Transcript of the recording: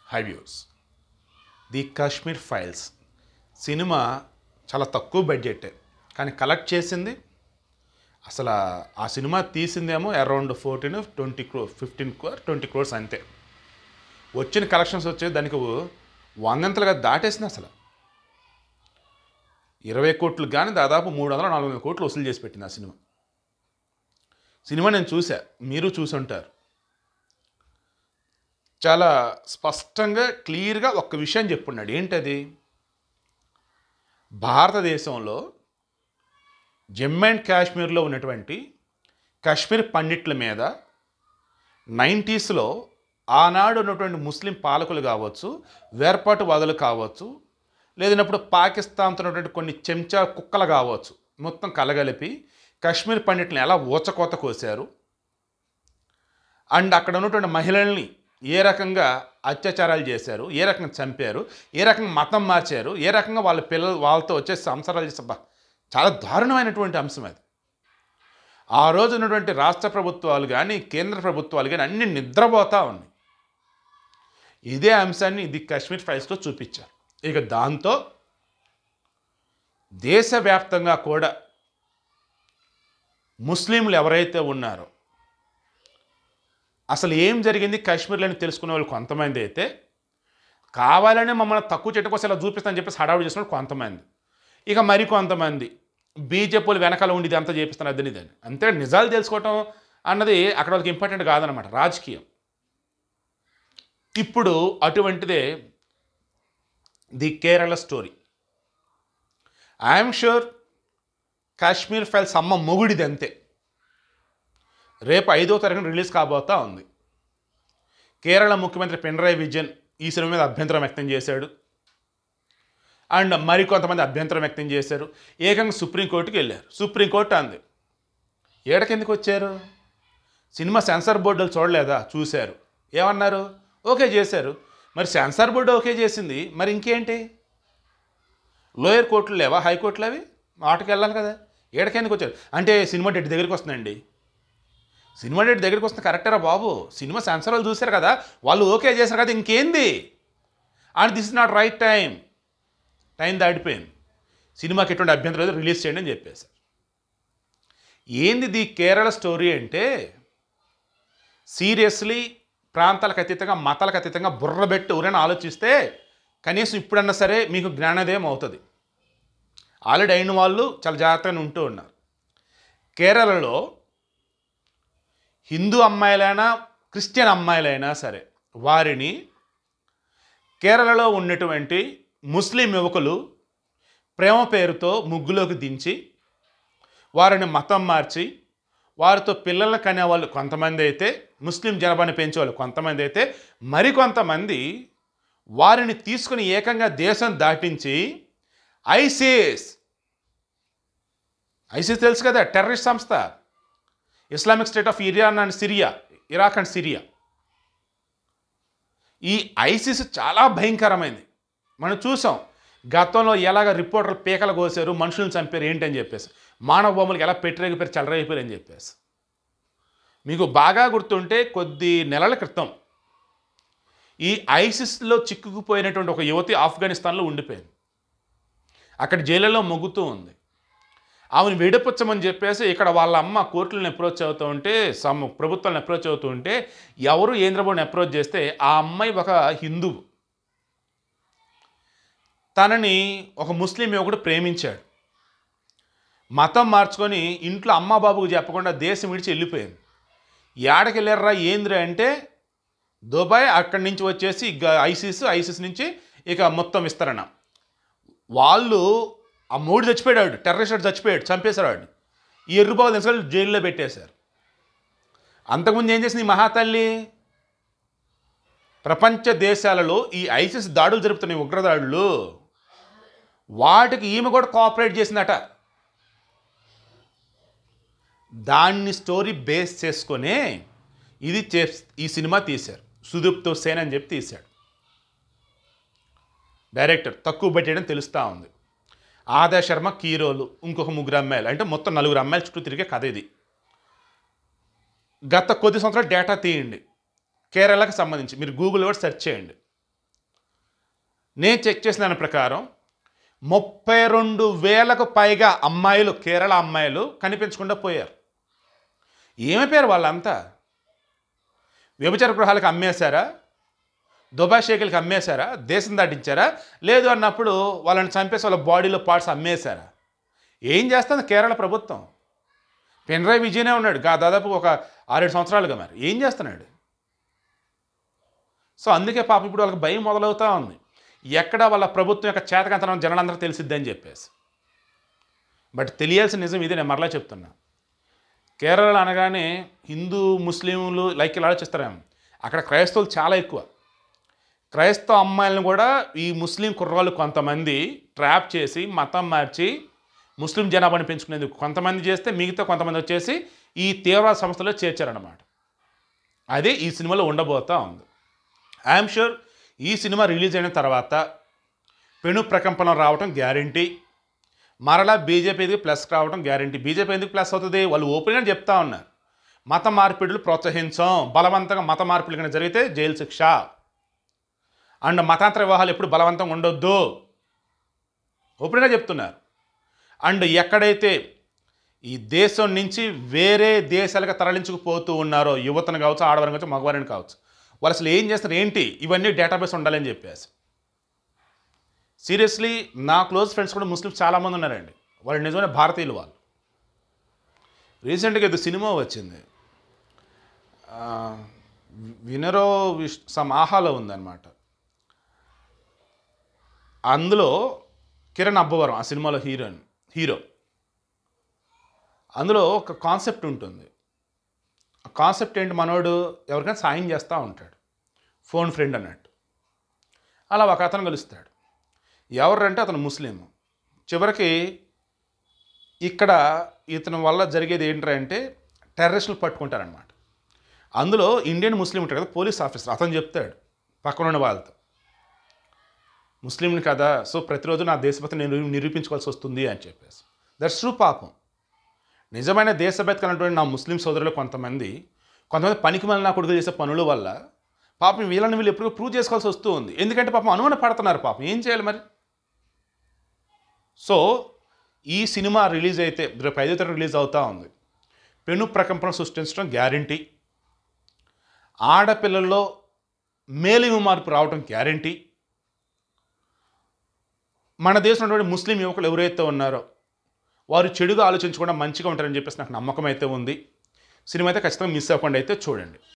high views the Kashmir files సినిమా చాలా తక్కువ బడ్జెట్ కానీ కలెక్ట్ చేసింది అసలు ఆ- ఆ సినిమా తీసిందేమో around fourteen twenty crore fifteen crore twenty crores అంతే వచ్చిన కలెక్షన్స్ వచ్చే దానికి వందంతలుగా దాటేసింది అసలు ఇరవై కోట్లు కానీ దాదాపు మూడు వందల నాలుగు వందల కోట్లు వసూలు చేసి పెట్టింది ఆ సినిమా సినిమా నేను చూసా మీరు చూసి ఉంటారు చాలా స్పష్టంగా క్లియర్గా ఒక్క విషయం చెప్పున్నాడు ఏంటది భారతదేశంలో జమ్మూ అండ్ కాశ్మీర్లో ఉన్నటువంటి కాశ్మీర్ పండిట్ల మీద నైంటీస్లో ఆనాడు ఉన్నటువంటి ముస్లిం పాలకులు కావచ్చు వేర్పాటువాదులు కావచ్చు లేదన్నప్పుడు పాకిస్తాన్తో ఉన్నటువంటి కొన్ని చెంచా కుక్కలు కావచ్చు మొత్తం కలగలిపి కాశ్మీర్ పండిట్లను ఎలా ఊచకోత కోసారు అండ్ అక్కడ ఉన్నటువంటి మహిళల్ని ఏ రకంగా అత్యాచారాలు చేశారు ఏ రకంగా చంపారు ఏ రకంగా మతం మార్చారు ఏ రకంగా వాళ్ళ పిల్లలు వాళ్ళతో వచ్చేసి సంసారాలు చేస్తే బా చాలా దారుణమైనటువంటి అంశం అది ఆ రోజు ఉన్నటువంటి రాష్ట్ర ప్రభుత్వాలు కానీ కేంద్ర ప్రభుత్వాలు కానీ అన్ని నిద్రపోతూ ఉన్నాయి ఇదే అంశాన్ని ఇది కాశ్మీర్ ఫైల్స్లో చూపించారు ఇక దాంతో దేశవ్యాప్తంగా కూడా ముస్లింలు ఎవరైతే ఉన్నారో అసలు ఏం జరిగింది కాశ్మీర్లో తెలుసుకునే వాళ్ళు కొంతమంది అయితే కావాలనే మమ్మల్ని తక్కువ చెట్టు కోసం ఇలా చూపిస్తానని చెప్పేసి హడావుడి చేసిన కొంతమంది ఇక మరి కొంతమంది బీజేపీలు వెనకాల ఉండి ఇది అంతా చేపిస్తాను అదని ఇదని అంతే నిజాలు తెలుసుకోవటం అన్నది అక్కడ వాళ్ళకి ఇంపార్టెంట్ కాదనమాట రాజకీయం ఇప్పుడు అటువంటిదే the Kerala story I'm sure Kashmir files అమ్మ మొగుడిది అంతే రేపు ఐదో తారీఖున రిలీజ్ కాబోతా ఉంది కేరళ ముఖ్యమంత్రి పినరాయి విజయన్ ఈ సినిమా మీద అభ్యంతరం వ్యక్తం చేశాడు అండ్ మరికొంతమంది అభ్యంతరం వ్యక్తం చేశారు ఏకంగా సుప్రీంకోర్టుకి వెళ్ళారు సుప్రీంకోర్టు అంది ఏడకెందుకు వచ్చారు సినిమా సెన్సార్ బోర్డులు చూడలేదా చూశారు ఏమన్నారు ఓకే చేశారు మరి సెన్సార్ బోర్డు ఓకే చేసింది మరి ఇంకేంటి లోయర్ కోర్టులు లేవా హైకోర్టులు అవి వాటికి వెళ్ళాలి కదా ఏడకెందుకు వచ్చారు అంటే సినిమా డేట్ దగ్గరికి వస్తుందండి సినిమా డేట్ దగ్గరికి వస్తుంది కరెక్టరా బాబు సినిమా సెన్సార్ వాళ్ళు చూశారు కదా వాళ్ళు ఓకే చేశారు కదా ఇంకేంది and this is not right time time దాటిపోయింది సినిమాకి ఎటువంటి అభ్యంతరం లేదు రిలీజ్ చేయండి అని చెప్పేశారు ఏంది ది కేరళ స్టోరీ అంటే సీరియస్లీ ప్రాంతాలకు అతీతంగా మతాలకు అతీతంగా బుర్రబెట్టి ఎవరైనా ఆలోచిస్తే కనీసం ఇప్పుడన్నా సరే మీకు జ్ఞానోదయం అవుతుంది ఆల్రెడీ అయిన వాళ్ళు చాలా జాగ్రత్తగా ఉంటూ ఉన్నారు కేరళలో హిందూ అమ్మాయిలైనా క్రిస్టియన్ అమ్మాయిలైనా సరే వారిని కేరళలో ఉన్నటువంటి ముస్లిం యువకులు ప్రేమ పేరుతో ముగ్గులోకి దించి వారిని మతం మార్చి వారితో పిల్లలను కనేవాళ్ళు కొంతమంది అయితే ముస్లిం జనాభాని పెంచేవాళ్ళు కొంతమంది అయితే మరికొంతమంది వారిని తీసుకుని ఏకంగా దేశం దాటించి ఐసిస్ ఐసిస్ తెలుసు కదా టెర్రరిస్ట్ సంస్థ Islamic state of Iran and Syria Iraq and Syria ఈ ఐసిస్ చాలా భయంకరమైంది మనం చూసాం గతంలో ఎలాగ రిపోర్టర్లు పీకలు కోసారు మనుషులను చంపారు ఏంటని చెప్పేసి మానవ బొమ్మలకు ఎలా పెట్టరేగిపోయారు చల్లరైపోయారు అని చెప్పేసి మీకు బాగా గుర్తుంటే కొద్ది నెలల క్రితం ఈ ఐసిస్లో చిక్కుకుపోయినటువంటి ఒక యువతి ఆఫ్ఘనిస్తాన్లో ఉండిపోయింది అక్కడ జైలులో మొగ్గుతూ ఉంది ఆమెను విడిపించమని చెప్పేసి ఇక్కడ వాళ్ళ అమ్మ కోర్టులను అప్రోచ్ అవుతూ ఉంటే సమ్ ప్రభుత్వాలను అప్రోచ్ అవుతూ ఉంటే ఎవరు ఏంద్రబాబుని అప్రోచ్ చేస్తే ఆ అమ్మాయి ఒక హిందువు తనని ఒక ముస్లిం యువకుడు ప్రేమించాడు మతం మార్చుకొని ఇంట్లో అమ్మ బాబుకు చెప్పకుండా దేశం విడిచి వెళ్ళిపోయింది ఏడకి వెళ్ళారా ఏంద్రా అంటే దుబాయ్ అక్కడి నుంచి వచ్చేసి ఇక ఐసిస్ ఐసిస్ నుంచి ఇక మొత్తం విస్తరణ వాళ్ళు ఆ మూడు చచ్చిపోయాడు టెర్రరిస్ట్ చచ్చిపోయాడు చంపేశారు వాడిని ఈ ఎర్రుబాబు తీసుకెళ్ళి జైల్లో పెట్టేశారు అంతకుముందు ఏం చేసింది ఈ మహాతల్లి ప్రపంచ దేశాలలో ఈ ఐసిస్ దాడులు జరుపుతున్న ఈ ఉగ్రదాడులు వాటికి ఈమె కూడా కోఆపరేట్ చేసిందట దాన్ని స్టోరీ బేస్ చేసుకొనే ఇది చే ఈ సినిమా తీశారు సుదీప్తో సేన్ అని చెప్పి తీశాడు డైరెక్టర్ తక్కువ బడ్జెట్ అని తెలుస్తూ ఉంది ఆదా శర్మ కీరోలు ఇంకొక ముగ్గురు అమ్మాయిలు అంటే మొత్తం నలుగురు అమ్మాయిల చుట్టూ తిరిగే కథ ఇది గత కొద్ది సంవత్సరాలు డేటా తీయండి కేరళకి సంబంధించి మీరు గూగుల్ కూడా సెర్చ్ చేయండి నేను చెక్ చేసిన దాని ప్రకారం ముప్పై రెండు వేలకు పైగా అమ్మాయిలు కేరళ అమ్మాయిలు కనిపించకుండా పోయారు ఏమైపోయారు వాళ్ళంతా వ్యభిచార గృహాలకు అమ్మేశారా దుబాయ్ షేకులకి అమ్మేశారా దేశం దాటించారా లేదు అన్నప్పుడు వాళ్ళని చంపేసి వాళ్ళ బాడీలో పార్ట్స్ అమ్మేశారా ఏం చేస్తుంది కేరళ ప్రభుత్వం పినరాయి విజయనే ఉన్నాడు గా దాదాపు ఒక ఆరేడు సంవత్సరాలుగా మరి ఏం చేస్తున్నాడు సో అందుకే పాప ఇప్పుడు వాళ్ళకి భయం మొదలవుతా ఉంది ఎక్కడ వాళ్ళ ప్రభుత్వం యొక్క చేతకంతనం జనాలందరూ తెలిసిద్దని చెప్పేసి బట్ తెలియాల్సిన నిజం ఇది నేను మరలా చెప్తున్నా కేరళ అనగానే హిందూ ముస్లింలు లైక్ ఇలా ఆలోచిస్తారేమో అక్కడ క్రైస్తవులు చాలా ఎక్కువ క్రైస్తవ అమ్మాయిలను కూడా ఈ ముస్లిం కుర్రాళ్ళు కొంతమంది ట్రాప్ చేసి మతం మార్చి ముస్లిం జనాభాని పెంచుకునేందుకు కొంతమంది చేస్తే మిగతా కొంతమంది వచ్చేసి ఈ తీవ్రవాద సంస్థలో చేర్చారన్నమాట అదే ఈ సినిమాలో ఉండబోతా ఉంది ఐఎమ్ షూర్ ఈ సినిమా రిలీజ్ అయిన తర్వాత పెను ప్రకంపనం రావటం గ్యారంటీ మరలా బీజేపీకి ప్లస్ రావడం గ్యారంటీ బీజేపీ ఎందుకు ప్లస్ అవుతుంది వాళ్ళు ఓపెన్గా చెప్తా ఉన్నారు మత మార్పిడులు ప్రోత్సహించాం బలవంతంగా మత మార్పిడి కనుక జరిగితే జైలు శిక్ష అండ్ మతాంతర వివాహాలు ఎప్పుడు బలవంతంగా ఉండొద్దు ఓపెన్గా చెప్తున్నారు అండ్ ఎక్కడైతే ఈ దేశం నుంచి వేరే దేశాలకు తరలించుకుపోతూ ఉన్నారో యువతను కావచ్చు ఆడవారిని కావచ్చు మగవారిని కావచ్చు వాళ్ళు అసలు ఏం చేస్తారు ఏంటి ఇవన్నీ డేటాబేస్ ఉండాలని చెప్పేసి సీరియస్లీ నా క్లోజ్ ఫ్రెండ్స్ కూడా ముస్లిమ్స్ చాలామంది ఉన్నారండి వాళ్ళు నిజమైన భారతీయులు వాళ్ళు రీసెంట్గా ఇది సినిమా వచ్చింది ఆ, వినరో విష్ సమ్ ఆహాలో ఉందన్నమాట అందులో కిరణ్ అబ్బవరం ఆ సినిమాలో హీరోయిన్ హీరో అందులో ఒక కాన్సెప్ట్ ఉంటుంది ఆ కాన్సెప్ట్ ఏంటి మనోడు ఎవరికైనా సాయం చేస్తూ ఉంటాడు ఫోన్ ఫ్రెండ్ అన్నట్టు అలా ఒక అతను కలుస్తాడు ఎవరంటే అతను ముస్లిం చివరికి ఇక్కడ ఇతని వల్ల జరిగేది ఏంటంటే టెర్రరిస్టులు పట్టుకుంటారనమాట అందులో ఇండియన్ ముస్లిం ఉంటాడు కదా పోలీస్ ఆఫీసర్ అతను చెప్తాడు పక్కన ఉన్న వాళ్ళతో ముస్లింని కదా సో ప్రతిరోజు నా దేశభక్తి నేను నిరూపించుకోవాల్సి వస్తుంది అని చెప్పేసి దట్స్ ట్రూ పాపం నిజమైన దేశభక్తి అన్నటువంటి నా ముస్లిం సోదరులు కొంతమంది కొంతమంది పనికి మళ్ళీ నా కొడుకు చేసే పనుల వల్ల పాపం వీళ్ళని వీళ్ళు ఎప్పుడు ప్రూవ్ చేసుకోవాల్సి వస్తూ ఉంది ఎందుకంటే పాపం అనుమాన పడుతున్నారు పాపం ఏం చేయాలి మరి సో ఈ సినిమా రిలీజ్ అయితే రేపు ఐదో తరగతి రిలీజ్ అవుతా ఉంది పెను ప్రకంపన సృష్టించడం గ్యారంటీ ఆడపిల్లల్లో మేలిమి మార్పు రావడం గ్యారంటీ మన దేశంలో ఉన్నటువంటి ముస్లిం యువకులు ఎవరైతే ఉన్నారో వారు చెడుగా ఆలోచించకుండా మంచిగా ఉంటారని చెప్పేసి నాకు నమ్మకం అయితే ఉంది సినిమా అయితే ఖచ్చితంగా మిస్ అవ్వకుండా అయితే చూడండి